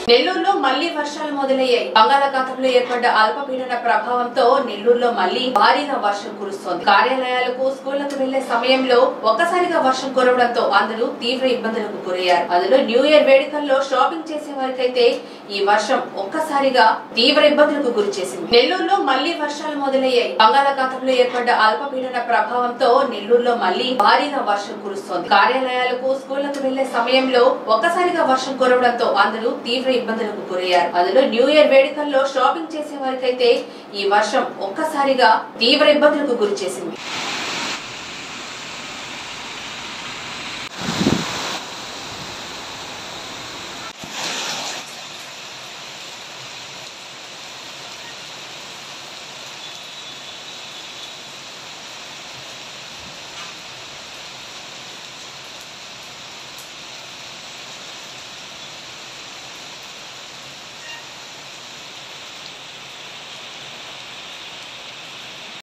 నెల్లూరులో మళ్లీ వర్షాలు మొదలయ్యాయి బంగాళాఖాతంలో ఏర్పడ్డ అల్పపీడన ప్రభావంతో నెల్లూరులో మళ్లీ భారీగా వర్షం కురుస్తోంది కార్యాలయాలకు స్కూళ్లకు వెళ్లే సమయంలో ఒక్కసారిగా వర్షం కురవడంతో అందరూ తీవ్ర ఇబ్బందులకు గురయ్యారు అందులో న్యూ ఇయర్ వేడుకల్లో షాపింగ్ చేసే వారికైతే ఈ వర్షం ఒక్కసారిగా తీవ్ర ఇబ్బందులకు గురి చేసింది నెల్లూరులో మళ్లీ వర్షాలు మొదలయ్యాయి బంగాళాఖాతంలో ఏర్పడ్డ అల్పపీడన ప్రభావంతో నెల్లూరులో మళ్లీ భారీగా వర్షం కురుస్తోంది కార్యాలయాలకు స్కూళ్లకు వెళ్లే సమయంలో ఒక్కసారిగా వర్షం కురవడంతో అందరూ తీవ్ర ఇబ్బందులకు గురయ్యారు అందులో న్యూ ఇయర్ వేడుకల్లో షాపింగ్ చేసే వారికైతే ఈ వర్షం ఒక్కసారిగా తీవ్ర ఇబ్బందులకు గురి చేసింది